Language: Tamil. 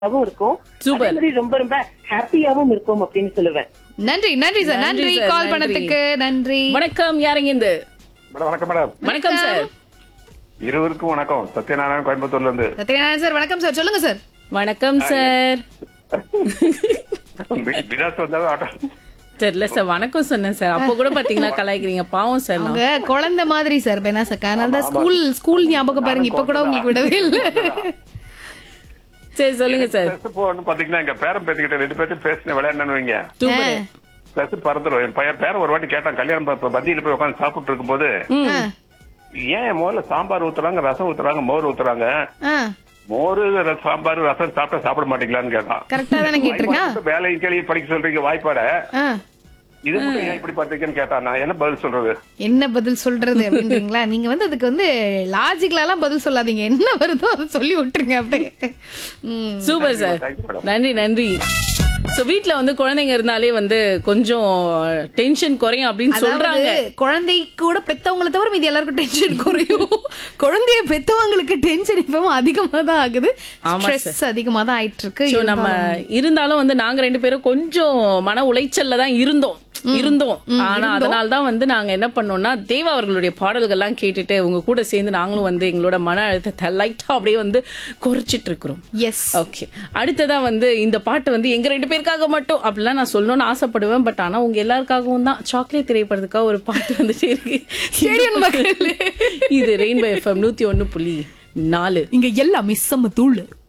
ஆவும் இருக்கும் Super. அதே மாதிரி ரொம்ப ரொம்ப ஹாப்பியாவும் இருக்கும் அப்படின்னு சொல்லுவேன் நன்றி நன்றி சார் நன்றி நன்றி sir, கால் நன்றி. பண்ணதுக்கு நன்றி வணக்கம் யாருங்க இந்த மேடம் வணக்கம் மேடம் வணக்கம் சார் இருவருக்கும் வணக்கம் சத்யநாராயணன் கோயம்புத்தூர்ல இருந்து சத்யநாராயணன் சார் வணக்கம் சார் சொல்லுங்க சார் வணக்கம் சார் வி- விலாஸ் வந்தாலும் ஆட்டோ தெரியல சார் வணக்கம் சொன்னேன் சார் அப்போ கூட பாத்தீங்களா கலாய்க்கிறீங்க பாவம் சார் நான். அவங்க குழந்தை மாதிரி சார் பெனா சார் அதனால தான் ஸ்கூல் ஸ்கூல் ஞாபகம் பாருங்க இப்ப கூட உங்களுக்கு விடவே இல்லை சரி சொல்லுங்க சார் பிளஸ் போன்னு பாத்தீங்கன்னா எங்க பேரன் பேத்திக்கிட்ட ரெண்டு பேர்த்தையும் பேசின விளையாடணும்னு வைங்க சூப்பர் பிளஸ் பறந்துடும் என் பையன் பேரன் ஒரு வாட்டி கேட்டான் கல்யாணம் ப- பந்தியில போய் உட்காந்து சாப்பிட்டு இருக்கும்போது ஆ, ஏன் முதல்ல சாம்பார் ஊத்துறாங்க ரசம் ஊத்துறாங்க மோர் ஊத்துறாங்க ஆ, மோர் ர- சாம்பார் ரசம் சாப்பிட்டா சாப்பிட மாட்டீங்களான்னு கேட்டான் கரெக்டா தானே கேட்டிருக்கேன் வேலையும் கேள்வி படிக்க சொல்றீங்க வாய்ப்பாட ஆ, இது மட்டும் ஏன் இப்படி பார்த்தீங்கன்னு கேட்டான் நான் என்ன பதில் சொல்றது என்ன பதில் சொல்றது அப்படின்றீங்களா நீங்க வந்து அதுக்கு வந்து லாஜிக்கலாலாம் பதில் சொல்லாதீங்க என்ன வருதோ அதை சொல்லி விட்டுருங்க அப்படியே ம். Super sir Thank you, madam. நன்றி நன்றி சோ வீட்ல வந்து குழந்தைங்க இருந்தாலே வந்து கொஞ்சம் டென்ஷன் குறையும் அப்படின்னு சொல்றாங்க அதாவது குழந்தை கூட பெத்தவங்களை தவிர மீதி எல்லாருக்கும் டென்ஷன் குறையும் குழந்தைய பெத்தவங்களுக்கு டென்ஷன் இப்பவும் அதிகமா தான் ஆகுது ஆமா ஸ்ட்ரெஸ் அதிகமா தான் ஆயிட்டு இருக்கு சோ நம்ம இருந்தாலும் வந்து நாங்க ரெண்டு பேரும் கொஞ்சம் மன உளைச்சல்ல தான் இருந்தோம் இருந்தோம் ஆனா அதனால தான் வந்து நாங்க என்ன பண்ணோம்னா தேவா அவர்களுடைய பாடல்கள்லாம் கேட்டுட்டு உங்க கூட சேர்ந்து நாங்களும் வந்து எங்களோட மன அழுத்தத்தை லைட்டா அப்படியே வந்து குறைச்சிட்டு இருக்கிறோம் எஸ் ஓகே அடுத்ததா வந்து இந்த பாட்டு வந்து எங்க ரெண்டு பேருக்காக மட்டும் அப்படிலாம் நான் சொல்லணும்னு ஆசைப்படுவேன் பட் ஆனா உங்க எல்லாருக்காகவும் தான் சாக்லேட் திரைப்படத்துக்காக ஒரு பாட்டு வந்துட்டே இருக்கு ஸ்டேடியம் மக்களே. இது ரெயின்போ எஃப்எம் நூத்தி ஒண்ணு புள்ளி நாலு இங்க எல்லாம் மிஸ் தூள்